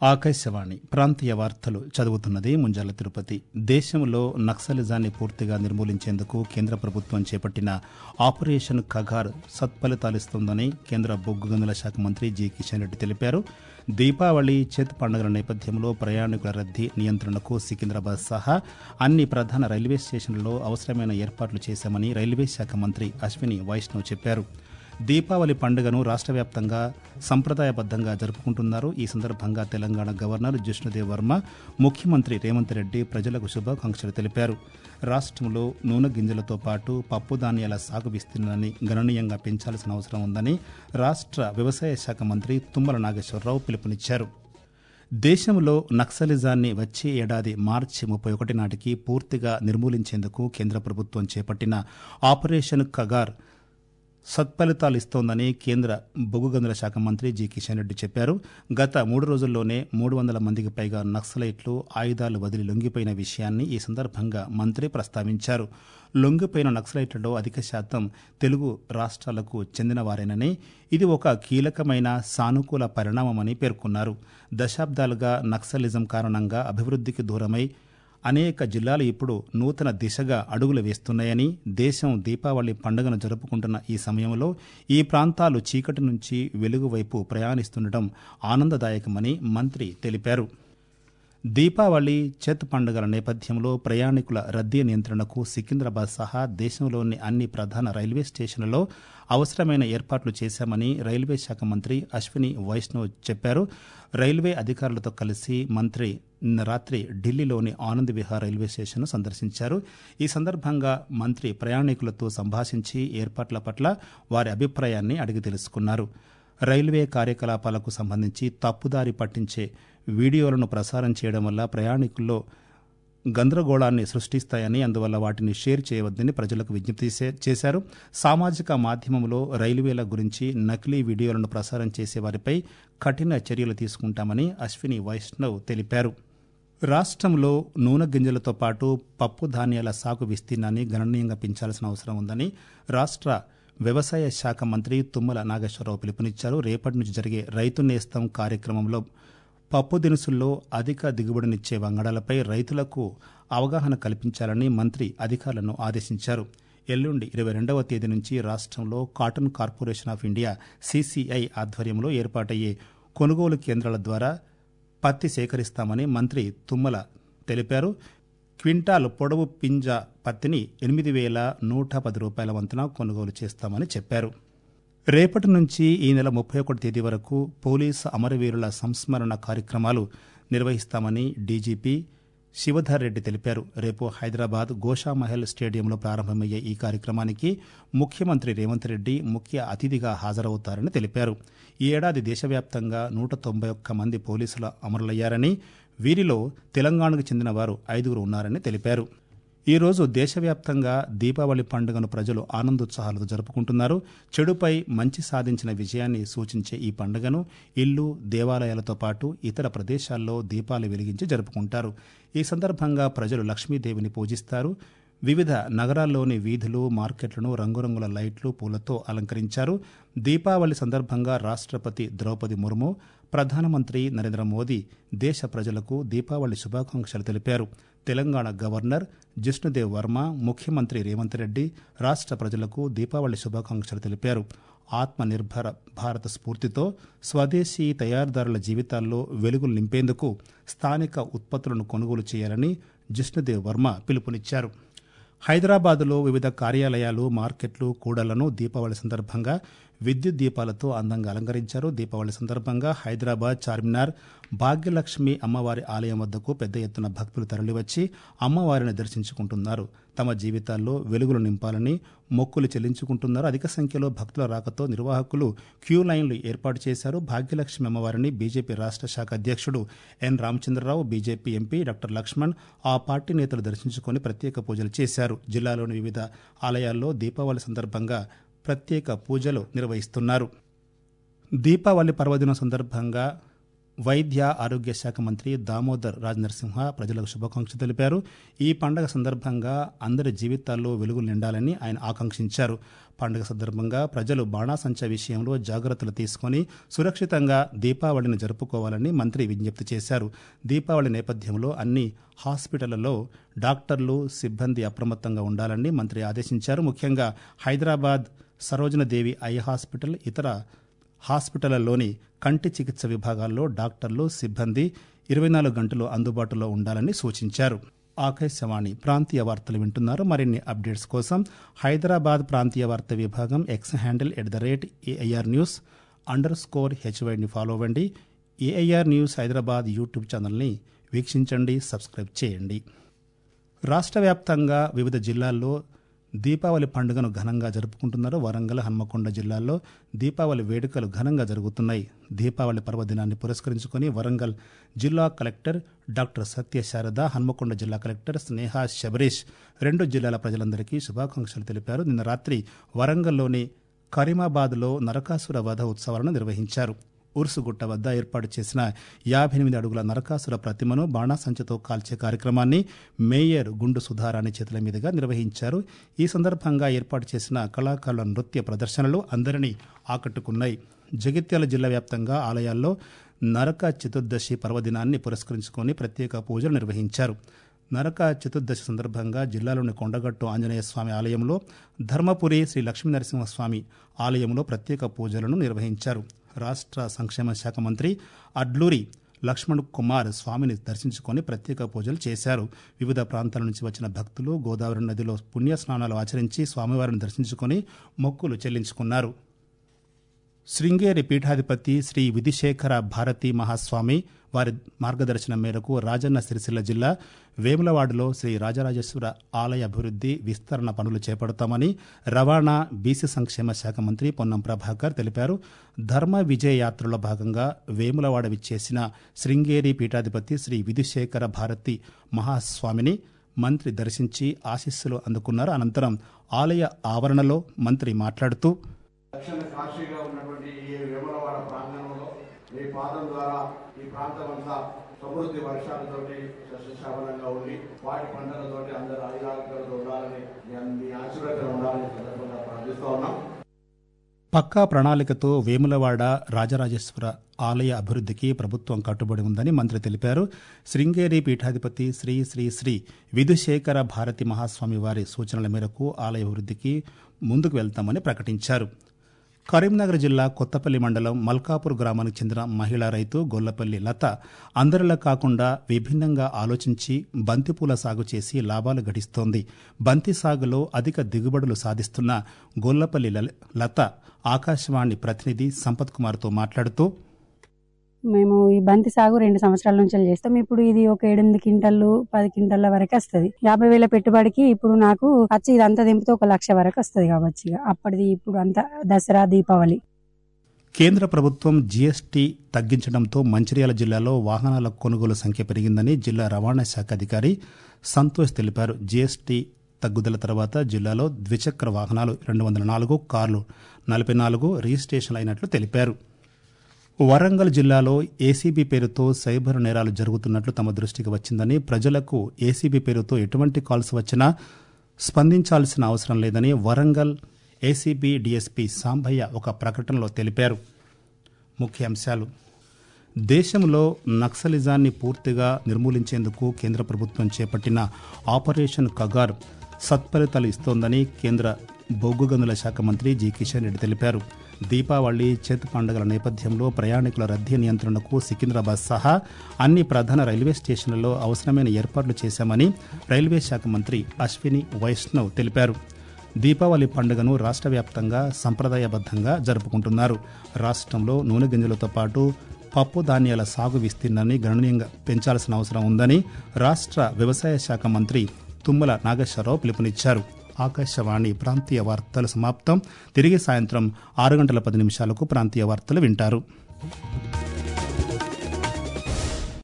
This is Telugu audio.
ఆకాశవాణి ప్రాంతీయ వార్తలు చదువుతున్నది ముంజాల తిరుపతి దేశంలో నక్సలిజాన్ని పూర్తిగా నిర్మూలించేందుకు కేంద్ర ప్రభుత్వం చేపట్టిన ఆపరేషన్ కగార్ సత్ఫలితాలిస్తోందని కేంద్ర బొగ్గు గనుల శాఖ మంత్రి జి కిషన్ రెడ్డి తెలిపారు దీపావళి చేత్ పండుగల నేపథ్యంలో ప్రయాణికుల రద్దీ నియంత్రణకు సికింద్రాబాద్ సహా అన్ని ప్రధాన రైల్వే స్టేషన్లలో అవసరమైన ఏర్పాట్లు చేశామని రైల్వే శాఖ మంత్రి అశ్విని వైష్ణవ్ చెప్పారు దీపావళి పండుగను రాష్ట్ర వ్యాప్తంగా సంప్రదాయబద్దంగా జరుపుకుంటున్నారు ఈ సందర్భంగా తెలంగాణ గవర్నర్ జిష్ణుదేవ్ వర్మ ముఖ్యమంత్రి రేవంత్ రెడ్డి ప్రజలకు శుభాకాంక్షలు తెలిపారు రాష్ట్రంలో నూనె గింజలతో పాటు పప్పు ధాన్యాల సాగు విస్తీర్ణాన్ని గణనీయంగా పెంచాల్సిన అవసరం ఉందని రాష్ట్ర వ్యవసాయ శాఖ మంత్రి తుమ్మల నాగేశ్వరరావు పిలుపునిచ్చారు దేశంలో నక్సలిజాన్ని వచ్చే ఏడాది మార్చి ముప్పై ఒకటి నాటికి పూర్తిగా నిర్మూలించేందుకు కేంద్ర ప్రభుత్వం చేపట్టిన ఆపరేషన్ కగార్ సత్ఫలితాలిస్తోందని కేంద్ర బొగ్గు గనుల శాఖ మంత్రి జి కిషన్ రెడ్డి చెప్పారు గత మూడు రోజుల్లోనే మూడు వందల మందికి పైగా నక్సలైట్లు ఆయుధాలు వదిలి లొంగిపోయిన విషయాన్ని ఈ సందర్భంగా మంత్రి ప్రస్తావించారు లొంగిపోయిన నక్సలైట్లలో అధిక శాతం తెలుగు రాష్ట్రాలకు చెందినవారేనని ఇది ఒక కీలకమైన సానుకూల పరిణామమని పేర్కొన్నారు దశాబ్దాలుగా నక్సలిజం కారణంగా అభివృద్ధికి దూరమై అనేక జిల్లాలు ఇప్పుడు నూతన దిశగా అడుగులు వేస్తున్నాయని దేశం దీపావళి పండుగను జరుపుకుంటున్న ఈ సమయంలో ఈ ప్రాంతాలు చీకటి నుంచి వెలుగు వైపు ప్రయాణిస్తుండటం ఆనందదాయకమని మంత్రి తెలిపారు దీపావళి చెత్ పండుగల నేపథ్యంలో ప్రయాణికుల రద్దీ నియంత్రణకు సికింద్రాబాద్ సహా దేశంలోని అన్ని ప్రధాన రైల్వే స్టేషన్లలో అవసరమైన ఏర్పాట్లు చేశామని రైల్వే శాఖ మంత్రి అశ్విని వైష్ణవ్ చెప్పారు రైల్వే అధికారులతో కలిసి మంత్రి నిన్న రాత్రి ఢిల్లీలోని ఆనంద్ విహార్ రైల్వే స్టేషన్ను సందర్శించారు ఈ సందర్భంగా మంత్రి ప్రయాణికులతో సంభాషించి ఏర్పాట్ల పట్ల వారి అభిప్రాయాన్ని అడిగి తెలుసుకున్నారు రైల్వే కార్యకలాపాలకు సంబంధించి తప్పుదారి పట్టించే వీడియోలను ప్రసారం చేయడం వల్ల ప్రయాణికుల్లో గందరగోళాన్ని సృష్టిస్తాయని అందువల్ల వాటిని షేర్ చేయవద్దని ప్రజలకు విజ్ఞప్తి చేశారు సామాజిక మాధ్యమంలో రైల్వేల గురించి నకిలీ వీడియోలను ప్రసారం చేసే వారిపై కఠిన చర్యలు తీసుకుంటామని అశ్విని వైష్ణవ్ తెలిపారు రాష్ట్రంలో నూనె గింజలతో పాటు పప్పు ధాన్యాల సాగు విస్తీర్ణాన్ని గణనీయంగా పెంచాల్సిన అవసరం ఉందని రాష్ట్ర వ్యవసాయ శాఖ మంత్రి తుమ్మల నాగేశ్వరరావు పిలుపునిచ్చారు రేపటి నుంచి జరిగే రైతు నేస్తం కార్యక్రమంలో పప్పు దినుసుల్లో అధిక దిగుబడినిచ్చే వంగడాలపై రైతులకు అవగాహన కల్పించాలని మంత్రి అధికారులను ఆదేశించారు ఎల్లుండి ఇరవై రెండవ తేదీ నుంచి రాష్ట్రంలో cotton corporation of India CCI ఆధ్వర్యంలో ఏర్పాటయ్యే కొనుగోలు కేంద్రాల ద్వారా పత్తి సేకరిస్తామని మంత్రి తుమ్మల తెలిపారు క్వింటాల్ పొడవు పింజ పత్తిని ఎనిమిది వేల నూట పది రూపాయల వంతున కొనుగోలు చేస్తామని చెప్పారు రేపటి నుంచి ఈ నెల ముప్పై ఒకటి తేదీ వరకు పోలీసు అమరవీరుల సంస్మరణ కార్యక్రమాలు నిర్వహిస్తామని డీజీపీ శివధర్ రెడ్డి తెలిపారు రేపు హైదరాబాద్ గోషామహల్ స్టేడియంలో ప్రారంభమయ్యే ఈ కార్యక్రమానికి ముఖ్యమంత్రి రేవంత్ రెడ్డి ముఖ్య అతిథిగా హాజరవుతారని తెలిపారు ఈ ఏడాది దేశవ్యాప్తంగా నూట తొంభై ఒక్క మంది పోలీసులు అమరులయ్యారని వీరిలో తెలంగాణకు చెందిన వారు ఐదుగురు ఉన్నారని తెలిపారు ఈ రోజు దేశవ్యాప్తంగా దీపావళి పండుగను ప్రజలు ఆనందోత్సాహాలతో జరుపుకుంటున్నారు చెడుపై మంచి సాధించిన విజయాన్ని సూచించే ఈ పండుగను ఇల్లు దేవాలయాలతో పాటు ఇతర ప్రదేశాల్లో దీపాలు వెలిగించి జరుపుకుంటారు ఈ సందర్భంగా ప్రజలు లక్ష్మీదేవిని పూజిస్తారు వివిధ నగరాల్లోని వీధులు మార్కెట్లను రంగురంగుల లైట్లు పూలతో అలంకరించారు దీపావళి సందర్భంగా రాష్ట్రపతి ద్రౌపది ముర్ము ప్రధానమంత్రి నరేంద్ర మోదీ దేశ ప్రజలకు దీపావళి శుభాకాంక్షలు తెలిపారు తెలంగాణ గవర్నర్ జిష్ణుదేవ్ వర్మ ముఖ్యమంత్రి రేవంత్ రెడ్డి రాష్ట్ర ప్రజలకు దీపావళి శుభాకాంక్షలు తెలిపారు ఆత్మ నిర్భర భారత స్ఫూర్తితో స్వదేశీ తయారీదారుల జీవితాల్లో వెలుగులు నింపేందుకు స్థానిక ఉత్పత్తులను కొనుగోలు చేయాలని జిష్ణుదేవ్ వర్మ పిలుపునిచ్చారు హైదరాబాదులో వివిధ కార్యాలయాలు మార్కెట్లు కూడళ్లను దీపావళి సందర్భంగా విద్యుత్ దీపాలతో అందంగా అలంకరించారు దీపావళి సందర్భంగా హైదరాబాద్ చార్మినార్ భాగ్యలక్ష్మి అమ్మవారి ఆలయం వద్దకు పెద్ద ఎత్తున భక్తులు తరలివచ్చి అమ్మవారిని దర్శించుకుంటున్నారు తమ జీవితాల్లో వెలుగులు నింపాలని మొక్కులు చెల్లించుకుంటున్నారు అధిక సంఖ్యలో భక్తుల రాకతో నిర్వాహకులు క్యూ లైన్లు ఏర్పాటు చేశారు భాగ్యలక్ష్మి అమ్మవారిని బీజేపీ రాష్ట్ర శాఖ అధ్యక్షుడు N Ramachandra Rao BJP MP doctor Laxman ఆ పార్టీ నేతలు దర్శించుకొని ప్రత్యేక పూజలు చేశారు జిల్లాలోని వివిధ ఆలయాల్లో దీపావళి సందర్భంగా ప్రత్యేక పూజలు నిర్వహిస్తున్నారు దీపావళి పర్వదినం సందర్భంగా వైద్య ఆరోగ్య శాఖ మంత్రి దామోదర్ రాజ్ నరసింహ ప్రజలకు శుభాకాంక్షలు తెలిపారు ఈ పండగ సందర్భంగా అందరి జీవితాల్లో వెలుగులు నిండాలని ఆయన ఆకాంక్షించారు పండుగ సందర్భంగా ప్రజలు బాణాసంచా విషయంలో జాగ్రత్తలు తీసుకొని సురక్షితంగా దీపావళిని జరుపుకోవాలని మంత్రి విజ్ఞప్తి చేశారు దీపావళి నేపథ్యంలో అన్ని హాస్పిటళ్లలో డాక్టర్లు సిబ్బంది అప్రమత్తంగా ఉండాలని మంత్రి ఆదేశించారు ముఖ్యంగా హైదరాబాద్ సరోజనదేవి ఐ హాస్పిటల్ ఇతర హాస్పిటళ్లలోని కంటి చికిత్స విభాగాల్లో డాక్టర్లు సిబ్బంది ఇరవై నాలుగు గంటలు అందుబాటులో ఉండాలని సూచించారు ఆకాశవాణి ప్రాంతీయ వార్తలు వింటున్నారు మరిన్ని అప్డేట్స్ కోసం హైదరాబాద్ ప్రాంతీయ వార్త విభాగం X handle at the rate AIR news underscore హెచ్వైడ్ని ఫాలో అవ్వండి ఏఐఆర్ న్యూస్ హైదరాబాద్ యూట్యూబ్ ఛానల్ని వీక్షించండి సబ్స్క్రైబ్ చేయండి రాష్ట్ర వ్యాప్తంగా వివిధ జిల్లాల్లో దీపావళి పండుగను ఘనంగా జరుపుకుంటున్నారు వరంగల్ హన్మకొండ జిల్లాల్లో దీపావళి వేడుకలు ఘనంగా జరుగుతున్నాయి దీపావళి పర్వదినాన్ని పురస్కరించుకొని వరంగల్ జిల్లా కలెక్టర్ డాక్టర్ సత్యశారద హన్మకొండ జిల్లా కలెక్టర్ స్నేహ శబరీష్ రెండు జిల్లాల ప్రజలందరికీ శుభాకాంక్షలు తెలిపారు నిన్న రాత్రి వరంగల్లోని కరీమాబాద్లో నరకాసుర వధ ఉత్సవాలను నిర్వహించారు ఉర్సుగుట్ట వద్ద ఏర్పాటు చేసిన యాభై ఎనిమిది అడుగుల నరకాసుర ప్రతిమను బాణాసంచతో కాల్చే కార్యక్రమాన్ని మేయర్ గుండు సుధారాణి చేతుల మీదుగా నిర్వహించారు ఈ సందర్భంగా ఏర్పాటు చేసిన కళాకారుల నృత్య ప్రదర్శనలు అందరినీ ఆకట్టుకున్నాయి జగిత్యాల జిల్లా వ్యాప్తంగా ఆలయాల్లో నరక చతుర్దశి పర్వదినాన్ని పురస్కరించుకొని ప్రత్యేక పూజలు నిర్వహించారు నరక చతుర్దశి సందర్భంగా జిల్లాలోని కొండగట్టు ఆంజనేయ స్వామి ఆలయంలో ధర్మపురి శ్రీ లక్ష్మీనరసింహస్వామి ఆలయంలో ప్రత్యేక పూజలను నిర్వహించారు రాష్ట్ర సంక్షేమ శాఖ మంత్రి అడ్లూరి లక్ష్మణ్ కుమార్ స్వామిని దర్శించుకొని ప్రత్యేక పూజలు చేశారు వివిధ ప్రాంతాల నుంచి వచ్చిన భక్తులు గోదావరి నదిలో పుణ్యస్నానాలు ఆచరించి స్వామివారిని దర్శించుకొని మొక్కులు చెల్లించుకున్నారు శృంగేరి పీఠాధిపతి శ్రీ విధిశేఖర భారతి మహాస్వామి వారి మార్గదర్శనం మేరకు రాజన్న సిరిసిల్ల జిల్లా వేములవాడలో శ్రీ రాజరాజేశ్వర ఆలయ అభివృద్ధి విస్తరణ పనులు చేపడతామని రవాణా బీసీ సంక్షేమ శాఖ మంత్రి పొన్నం ప్రభాకర్ తెలిపారు ధర్మ విజయ యాత్రలో భాగంగా వేములవాడ విచ్చేసిన శృంగేరి పీఠాధిపతి శ్రీ విధిశేఖర భారతి మహాస్వామిని మంత్రి దర్శించి ఆశీస్సులు అందుకున్నారు అనంతరం ఆలయ ఆవరణలో మంత్రి మాట్లాడుతూ దక్షిణ కాశీగా ఉన్నటువంటి ఈ వేములవాడ ప్రాంగణంలో మీ పాదం ద్వారా ఈ ప్రాంతం అంతా సమృద్ధి వర్షాలతోటి సస్యశ్యామలంగా ఉండి వాటి పంటలతోటి అందరూ ఆయురాలతో ఉండాలని మీ- మీ ఆశీర్వాదం ఉండాలని ఈ సందర్భంగా ప్రార్థిస్తూ ఉన్నాం పక్కా ప్రణాళికతో వేములవాడ రాజరాజేశ్వర ఆలయ అభివృద్ధికి ప్రభుత్వం కట్టుబడి ఉందని మంత్రి తెలిపారు శృంగేరి పీఠాధిపతి శ్రీ శ్రీ శ్రీ విధుశేఖర భారతి మహాస్వామి వారి సూచనల మేరకు ఆలయ అభివృద్ధికి ముందుకు వెళ్తామని ప్రకటించారు కరీంనగర్ జిల్లా కొత్తపల్లి మండలం మల్కాపూర్ గ్రామానికి చెందిన మహిళా రైతు గొల్లపల్లి లత అందరిలా కాకుండా విభిన్నంగా ఆలోచించి బంతిపూల సాగు చేసి లాభాలు గడిస్తోంది బంతి సాగులో అధిక దిగుబడులు సాధిస్తున్న గొల్లపల్లి లల- లత ఆకాశవాణి ప్రతినిధి సంపత్ కుమార్తో మాట్లాడుతూ మేము ఈ బంతి సాగు రెండు సంవత్సరాల నుంచి చేస్తాం ఇప్పుడు ఇది ఒక ఎనిమిది క్వింటల్లు పది క్వింటల్ల వరకు వస్తుంది యాభై వేల పెట్టుబడికి ఇప్పుడు నాకు వచ్చి ఇదంతా దింపితే ఒక లక్ష వరకు వస్తుంది కావచ్చు ఇక అప్పటిది ఇప్పుడు అంతా దసరా దీపావళి కేంద్ర ప్రభుత్వం జీఎస్టీ తగ్గించడంతో మంచిర్యాల జిల్లాలో వాహనాల కొనుగోలు సంఖ్య పెరిగిందని జిల్లా రవాణా శాఖ అధికారి సంతోష్ తెలిపారు జీఎస్టీ తగ్గుదల తర్వాత జిల్లాలో ద్విచక్ర వాహనాలు రెండు వందల నాలుగు కార్లు నలభై నాలుగు రిజిస్ట్రేషన్ అయినట్లు తెలిపారు వరంగల్ జిల్లాలో ఏసీబీ పేరుతో సైబర్ నేరాలు జరుగుతున్నట్లు తమ దృష్టికి వచ్చిందని ప్రజలకు ఏసీబీ పేరుతో ఎటువంటి కాల్స్ వచ్చినా స్పందించాల్సిన అవసరం లేదని వరంగల్ ఏసీబీ డీఎస్పీ సాంభయ్య ఒక ప్రకటనలో తెలిపారు ముఖ్యాంశాలు దేశంలో నక్సలిజాన్ని పూర్తిగా నిర్మూలించేందుకు కేంద్ర ప్రభుత్వం చేపట్టిన ఆపరేషన్ కగార్ సత్ఫలితాలు ఇస్తోందని కేంద్ర బొగ్గు గనుల శాఖ మంత్రి జి కిషన్ రెడ్డి తెలిపారు దీపావళి చేతు పండుగల నేపథ్యంలో ప్రయాణికుల రద్దీ నియంత్రణకు సికింద్రాబాద్ సహా అన్ని ప్రధాన రైల్వే స్టేషన్లలో అవసరమైన ఏర్పాట్లు చేశామని రైల్వే శాఖ మంత్రి అశ్విని వైష్ణవ్ తెలిపారు దీపావళి పండుగను రాష్ట్ర వ్యాప్తంగా సంప్రదాయబద్ధంగా జరుపుకుంటున్నారు రాష్ట్రంలో నూనె గింజలతో పాటు పప్పు ధాన్యాల సాగు విస్తీర్ణాన్ని గణనీయంగా పెంచాల్సిన అవసరం ఉందని రాష్ట్ర వ్యవసాయ శాఖ మంత్రి తుమ్మల నాగేశ్వరరావు పిలుపునిచ్చారు ఆకాశవాణి ప్రాంతీయ వార్తలు సమాప్తం తిరిగి సాయంత్రం ఆరు గంటల పది నిమిషాలకు ప్రాంతీయ వార్తలు వింటారు